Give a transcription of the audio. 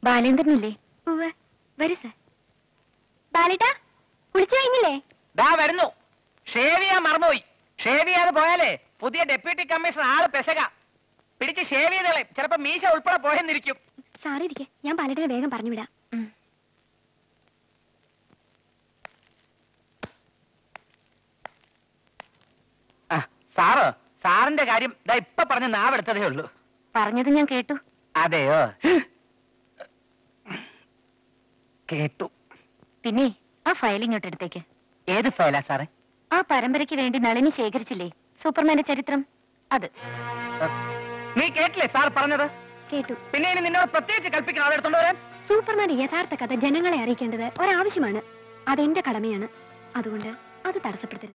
ബാലേന്ദ്രനില്ലേ വരൂ സർ ബാലേട്ടാ കുളിച്ചു കഴിഞ്ഞില്ലേ ദാ വരുന്നു ഷേവ് ചെയ്യാൻ മറന്നുപോയി ഷേവ് ചെയ്യാതെ പോയാലേ പുതിയ ഡെപ്യൂട്ടി കമ്മീഷണർ ആള് പെശക പിടിച്ച് ഷേവ് ചെയ്തോളെ ചിലപ്പോ മീശ ഉൾപ്പെടെ പോയെന്നിരിക്കും സാറി ഇരിക്കെ ഞാൻ ബാലേട്ടനെ വേഗം പറഞ്ഞു വിടാം ആ, സാറ് സാറിന്റെ കാര്യം ദാ ഇപ്പൊ പറഞ്ഞ് നാവെടുത്തതേ ഉള്ളൂ പറഞ്ഞത് ഞാൻ കേട്ടു അതെയോ കേട്ടു പിന്നെ ആ ഫയൽ ഇങ്ങോട്ട് എടുത്തേക്ക് ഏത് ഫയലാ സാറേ ആ പരമ്പരയ്ക്ക് വേണ്ടി നളിനി ശേഖരിച്ചില്ലേ സൂപ്പർമാന്റെ ചരിത്രം അത് നീ കേട്ടില്ലേ സാർ പറഞ്ഞത് കേട്ടു പിന്നെ ഇനി നിന്നോട് പ്രത്യേകിച്ച് കൽപ്പിക്കണം അതെടുത്തോണ്ട് വരാൻ സൂപ്പർമാന്റെ യഥാർത്ഥ കഥ ജനങ്ങളെ അറിയിക്കേണ്ടത് ഒരാവശ്യമാണ് അതെന്റെ കടമയാണ് അതുകൊണ്ട് അത് തടസ്സപ്പെടുത്തരുത്